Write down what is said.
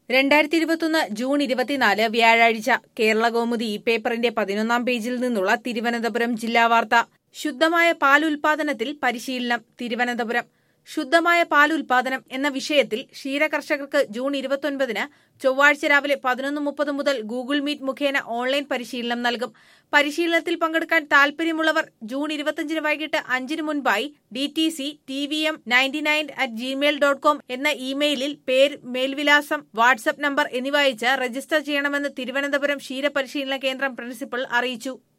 രണ്ടായിരത്തി ഇരുപത്തൊന്ന് ജൂൺ ഇരുപത്തിനാല് വ്യാഴാഴ്ച കേരള കൗമുദി ഈ പേപ്പറിന്റെ പതിനൊന്നാം പേജിൽ നിന്നുള്ള തിരുവനന്തപുരം ജില്ലാ വാർത്ത ശുദ്ധമായ പാൽ ഉൽപാദനത്തിൽ പരിശീലനം തിരുവനന്തപുരം ശുദ്ധമായ പാൽ ഉൽപാദനം എന്ന വിഷയത്തിൽ ക്ഷീരകർഷകർക്ക് ജൂൺ ഇരുപത്തൊൻപതിന് ചൊവ്വാഴ്ച രാവിലെ പതിനൊന്ന് മുപ്പത് മുതൽ ഗൂഗിൾ മീറ്റ് മുഖേന ഓൺലൈൻ പരിശീലനം നൽകും പരിശീലനത്തിൽ പങ്കെടുക്കാൻ താൽപര്യമുള്ളവർ ജൂൺ ഇരുപത്തിയഞ്ചിന് വൈകിട്ട് അഞ്ചിന് മുൻപായി D T C T V M ninety nine at Gmail dot com എന്ന ഇമെയിലിൽ പേര് മേൽവിലാസം വാട്സ്ആപ്പ് നമ്പർ എന്നിവ അയച്ച് രജിസ്റ്റർ ചെയ്യണമെന്ന് തിരുവനന്തപുരം ക്ഷീരപരിശീലന കേന്ദ്രം പ്രിൻസിപ്പൽ അറിയിച്ചു